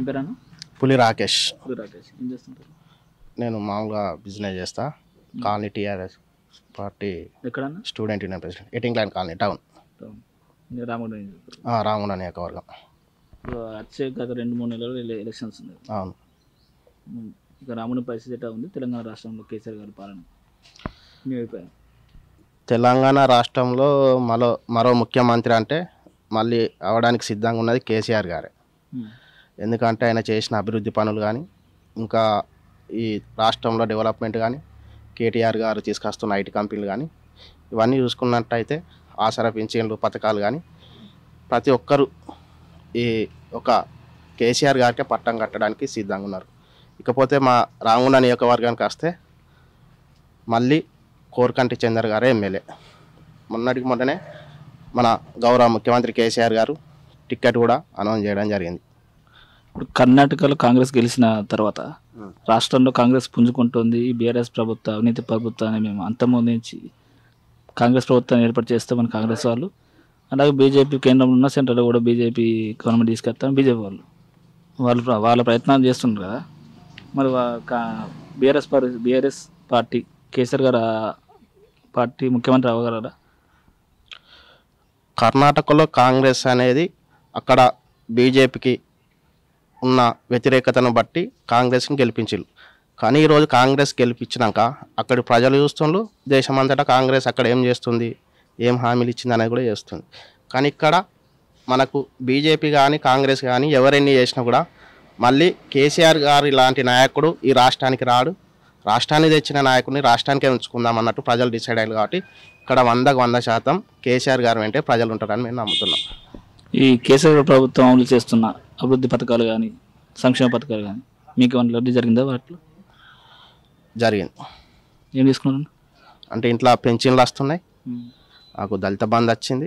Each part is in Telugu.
ఏం పేరు అన్న పులి రాకేష్ పులి రాకేష్ ఏం చేస్తుంటారు నేను మామూలుగా బిజినెస్ చేస్తా కాలనీ టీఆర్ఎస్ పార్టీ ఎక్కడన్నా student union president eighteen line colony town మీరు రామగుండం ఏం చేస్తారు ఆ, రామగుండ నియోజకవర్గం ఇప్పుడు వచ్చే గత రెండు మూడు నెలలు ఎల- ఎలక్షన్స్ ఉన్నాయి అవును ఉమ్, ఇక రాముని పరిస్థితి ఎట్లా ఉంది తెలంగాణ రాష్ట్రంలో కేసీఆర్ గారి పాలన మీ అభిప్రాయం తెలంగాణ రాష్ట్రంలో మరో మరో ముఖ్యమంత్రి అంటే మళ్ళీ అవడానికి సిద్ధంగా ఉన్నది కేసీఆర్ గారే ఉమ్, ఎందుకంటే ఆయన చేసిన అభివృద్ధి పనులు కానీ ఇంకా ఈ రాష్ట్రంలో డెవలప్మెంట్ కానీ కేటీఆర్ గారు తీసుకొస్తున్న ఐటీ కంపెనీలు కానీ ఇవన్నీ చూసుకున్నట్టయితే ఆసరా పింఛన్లు పథకాలు కానీ ప్రతి ఒక్కరు ఈ ఒక కేసీఆర్ గారికి పట్టం కట్టడానికి సిద్ధంగా ఉన్నారు ఇకపోతే మా రామగుండ నియోజకవర్గానికి వస్తే మళ్ళీ కోరకంటి చందర్ గారే ఎమ్మెల్యే మొన్నటికి మొన్ననే మన గౌరవ ముఖ్యమంత్రి కేసీఆర్ గారు టికెట్ కూడా అనౌన్స్ చేయడం జరిగింది ఇప్పుడు కర్ణాటకలో కాంగ్రెస్ గెలిచిన తర్వాత ఉమ్. రాష్ట్రంలో కాంగ్రెస్ పుంజుకుంటుంది బీఆర్ఎస్ ప్రభుత్వ అవినీతి ప్రభుత్వాన్ని మేము అంతమొందించి కాంగ్రెస్ ప్రభుత్వాన్ని ఏర్పాటు చేస్తామని కాంగ్రెస్ వాళ్ళు అలాగే బీజేపీ కేంద్రంలో ఉన్న సెంట్రల్లో కూడా బీజేపీ గవర్నమెంట్ తీసుకెళ్తామని బీజేపీ వాళ్ళు వాళ్ళు ప్ర- వాళ్ళ ప్రయత్నాలు చేస్తున్నారు కదా మరి బీఆర్ఎస్ బీఆర్ఎస్ పార్టీ కేసీఆర్ గారు ఆ పార్టీ ముఖ్యమంత్రి అవ్వగలరా కర్ణాటకలో కాంగ్రెస్ అనేది అక్కడ బీజేపీకి ఉన్న వ్యతిరేకతను బట్టి కాంగ్రెస్ని గెలిపించారు కానీ ఈరోజు కాంగ్రెస్ గెలిపించినాక అక్కడి ప్రజలు చూస్తుండ్రు దేశమంతటా కాంగ్రెస్ అక్కడ ఏం చేస్తుంది ఏం హామీలు ఇచ్చింది అనేది కూడా చేస్తుంది కానీ ఇక్కడ మనకు బీజేపీ కానీ కాంగ్రెస్ కానీ ఎవరెన్ని చేసినా కూడా మళ్ళీ కేసీఆర్ గారు ఇలాంటి నాయకుడు ఈ రాష్ట్రానికి రాడు రాష్ట్రాన్ని తెచ్చిన నాయకుడిని రాష్ట్రానికే ఉంచుకుందాం అన్నట్టు ప్రజలు డిసైడ్ అయ్యారు కాబట్టి ఇక్కడ వందకు వంద శాతం కేసీఆర్ గారు వెంటే ప్రజలు ఉంటారని మేము నమ్ముతున్నాం ఈ కేసీఆర్ ప్రభుత్వం అమలు చేస్తున్న అభివృద్ధి పథకాలు కానీ సంక్షేమ పథకాలు కానీ మీకు ఏమైనా లబ్ధి జరిగిందా వాటిలో జరిగింది ఏం తీసుకున్నారు అంటే ఇంట్లో పెన్షన్లు వస్తున్నాయి నాకు దళిత బంధు వచ్చింది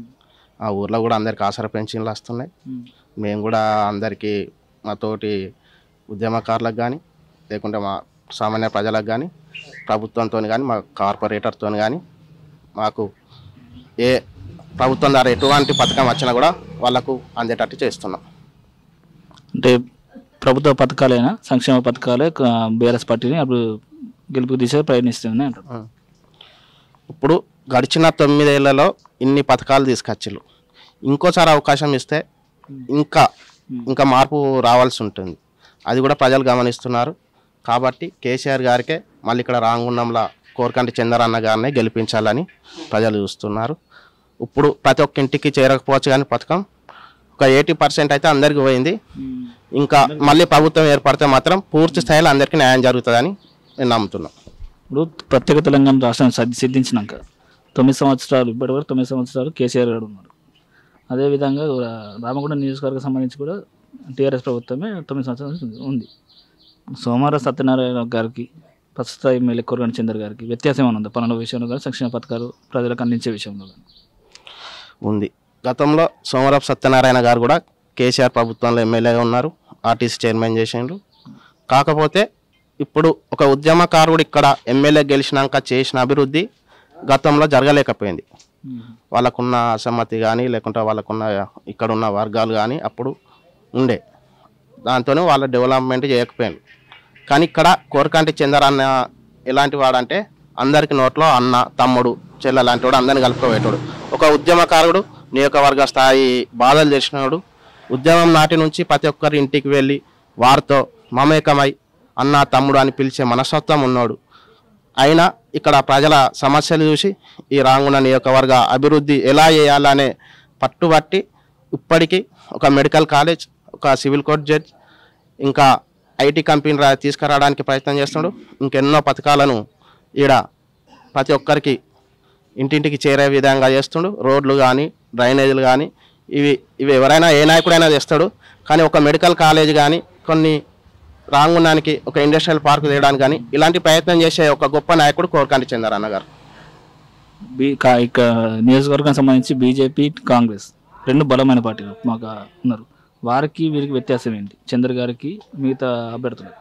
ఆ ఊర్లో కూడా అందరికి ఆసరా పెన్షన్లు వస్తున్నాయి మేము కూడా అందరికీ మా తోటి ఉద్యమకారులకు కానీ లేకుంటే మా సామాన్య ప్రజలకు కానీ ప్రభుత్వంతో కానీ మా కార్పొరేటర్తో కానీ మాకు ఏ ప్రభుత్వం ద్వారా ఎటువంటి పథకం వచ్చినా కూడా వాళ్ళకు అందేటట్టు చేస్తున్నాం అంటే ప్రభుత్వ పథకాలైనా సంక్షేమ పథకాలే బీఆర్ఎస్ పార్టీని అప్పుడు గెలుపు తీసే ప్రయత్నిస్తుంది అంటారు ఇప్పుడు గడిచిన తొమ్మిదేళ్లలో ఇన్ని పథకాలు తీసుకొచ్చిళ్ళు ఇంకోసారి అవకాశం ఇస్తే ఇంకా ఇంకా మార్పు రావాల్సి ఉంటుంది అది కూడా ప్రజలు గమనిస్తున్నారు కాబట్టి కేసీఆర్ గారికే మళ్ళీ ఇక్కడ రాంగుండంలో కోరకంటి చంద్రన్న గారినే గెలిపించాలని ప్రజలు చూస్తున్నారు ఇప్పుడు ప్రతి ఒక్క ఇంటికి చేరకపోవచ్చు కానీ పథకం ఒక ఎయిటీ పర్సెంట్ అయితే అందరికి పోయింది ఇంకా మళ్ళీ ప్రభుత్వం ఏర్పడితే మాత్రం పూర్తి స్థాయిలో అందరికీ న్యాయం జరుగుతుందని నేను నమ్ముతున్నాను ఇప్పుడు ప్రత్యేక తెలంగాణ రాష్ట్రం సిద్ధి- సిద్ధించినాక తొమ్మిది సంవత్సరాలు ఇప్పటి వరకు తొమ్మిది సంవత్సరాలు కేసీఆర్ గారు ఉన్నారు అదేవిధంగా రా- రామగుండం నియోజకవర్గం సంబంధించి కూడా టీఆర్ఎస్ ప్రభుత్వమే తొమ్మిది సంవత్సరాల నుంచి ఉంది- ఉంది సోమవారం సత్యనారాయణ గారికి ప్రస్తుత ఎమ్మెల్యే కొరగండి చంద్ర గారికి వ్యత్యాసం ఏమైనా ఉందా పనుల విషయంలో కానీ సంక్షేమ పథకాలు ప్రజలకు అందించే విషయంలో కానీ ఉంది గతంలో సోమరపు సత్యనారాయణ గారు కూడా కేసీఆర్ ప్రభుత్వంలో ఎమ్మెల్యేగా ఉన్నారు ఆర్టీసీ చైర్మన్ చేసిండ్రు కాకపోతే ఇప్పుడు ఒక ఉద్యమకారుడు ఇక్కడ ఎమ్మెల్యే గెలిచినాక చేసిన అభివృద్ధి గతంలో జరగలేకపోయింది వాళ్ళకున్న అసమ్మతి కానీ లేకుంటే వాళ్ళకున్న ఇక్కడ ఉన్న వర్గాలు కానీ అప్పుడు ఉండే దాంతోనే వాళ్ళ డెవలప్మెంట్ చేయకపోయారు కానీ ఇక్కడ కోరకంటి చందర్ అన్న ఎలాంటి వాడంటే అందరికి నోట్లో అన్న తమ్ముడు చెల్ల లాంటి వాడు అందరిని కలుపుకోబెట్టాడు ఒక ఉద్యమకారుడు నియోజకవర్గ స్థాయి బాధలు తెలిసినాడు ఉద్యమం నాటి నుంచి ప్రతి ఒక్కరి ఇంటికి వెళ్ళి వారితో మమేకమై అన్న తమ్ముడు అని పిలిచే మనస్తత్వం ఉన్నాడు అయినా ఇక్కడ ప్రజల సమస్యలు చూసి ఈ రాంగుణ నియోజకవర్గ అభివృద్ధి ఎలా చేయాలనే పట్టుబట్టి ఇప్పటికీ ఒక మెడికల్ కాలేజ్ ఒక సివిల్ కోర్ట్ జడ్జ్ ఇంకా ఐటీ కంపెనీ రా తీసుకురావడానికి ప్రయత్నం చేస్తున్నాడు ఇంకెన్నో పథకాలను ఈడ ప్రతి ఒక్కరికి ఇంటింటికి చేరే విధంగా చేస్తుండు రోడ్లు కానీ డ్రైనేజీలు కానీ ఇవి ఇవి ఎవరైనా ఏ నాయకుడైనా చేస్తాడు కానీ ఒక మెడికల్ కాలేజ్ కానీ కొన్ని రాంగుణానికి ఒక ఇండస్ట్రియల్ పార్క్ తీయడానికి కానీ ఇలాంటి ప్రయత్నం చేసే ఒక గొప్ప నాయకుడు కోరకంటి చందర్ అన్నగారు బీ కా- ఇక నియోజకవర్గం సంబంధించి బీజేపీ కాంగ్రెస్ రెండు బలమైన పార్టీలు మాకు ఉన్నారు వారికి వీరికి వ్యత్యాసం ఏంటి చంద్ర గారికి మిగతా అభ్యర్థులు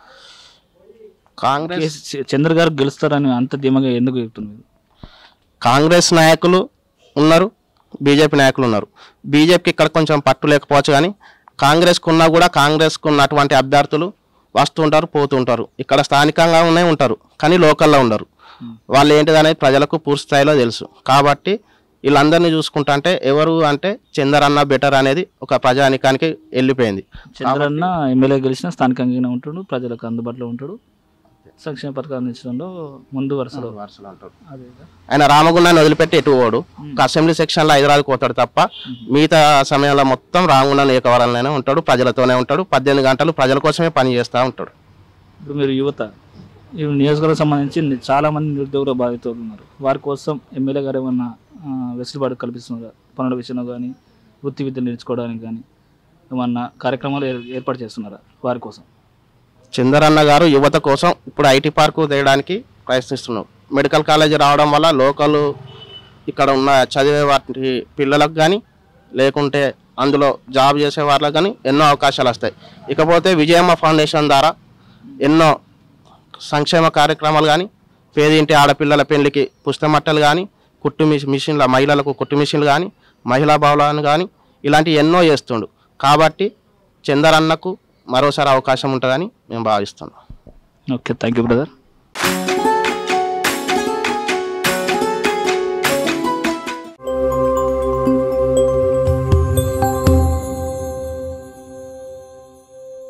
కాంగ్రెస్ కేసీ- చంద్ర గారు గెలుస్తారని అంత ధీమాగా ఎందుకు చెప్తున్నారు కాంగ్రెస్ నాయకులు ఉన్నారు బీజేపీ నాయకులు ఉన్నారు బీజేపీకి ఇక్కడ కొంచెం పట్టు లేకపోవచ్చు కానీ కాంగ్రెస్కు ఉన్నా కూడా కాంగ్రెస్కు ఉన్నటువంటి అభ్యర్థులు వస్తుంటారు పోతుంటారు ఇక్కడ స్థానికంగానే ఉంటారు కానీ లోకల్లో ఉండరు వాళ్ళు ఏంటిది అనేది ప్రజలకు పూర్తి స్థాయిలో తెలుసు కాబట్టి వీళ్ళందరినీ చూసుకుంటా ఎవరు అంటే చందరన్న బెటర్ అనేది ఒక ప్రజానికానికి వెళ్ళిపోయింది చంద్రన్న ఎమ్మెల్యే గెలిచిన స్థానికంగానే ఉంటాడు ప్రజలకు అందుబాటులో ఉంటాడు సంక్షేమ పథకాలు అందించడంలో ముందు వరుసలో అదే ఆయన రామగుండాన్ని వదిలిపెట్టి ఎటు పోడు ఒక అసెంబ్లీ సెక్షన్లో హైదరాబాద్కి పోతాడు తప్ప మిగతా సమయంలో మొత్తం రామగుండ నియోజకవర్గంలోనే ఉంటాడు ప్రజలతోనే ఉంటాడు పద్దెనిమిది గంటలు ప్రజల కోసమే పని చేస్తూ ఉంటాడు ఇప్పుడు మీరు యువత ఈ నియోజకవర్గం సంబంధించి ని- చాలా మంది నిరుద్యోగుల బాధితులు ఉన్నారు వారి కోసం ఎమ్మెల్యే గారు ఏమన్నా ఆ, వెసులుబాటు కల్పిస్తున్నారా పనుల విషయంలో కానీ వృత్తి విద్యలు నేర్చుకోవడానికి కానీ ఏమన్నా కార్యక్రమాలు ఏర్- ఏర్పాటు చేస్తున్నారా వారి కోసం చందరన్న గారు యువత కోసం ఇప్పుడు ఐటీ పార్కు తేయడానికి ప్రయత్నిస్తున్నాం మెడికల్ కాలేజ్ రావడం వల్ల లోకల్ ఇక్కడ ఉన్న చదివే వాటి పిల్లలకు కానీ లేకుంటే అందులో జాబ్ చేసే వాళ్ళకి కానీ ఎన్నో అవకాశాలు వస్తాయి ఇకపోతే విజయమ్మ ఫౌండేషన్ ద్వారా ఎన్నో సంక్షేమ కార్యక్రమాలు కానీ పేదింటి ఆడపిల్లల పెళ్లికి పుస్తమట్టలు కానీ కుట్టు మిష- మిషన్ల మహిళలకు కుట్టు మిషన్లు కానీ మహిళా భవనాలు కానీ ఇలాంటి ఎన్నో చేస్తుండు కాబట్టి చందరన్నకు మరోసారి అవకాశం ఉంటుందని మేము భావిస్తున్నాం ఓకే థ్యాంక్ యూ బ్రదర్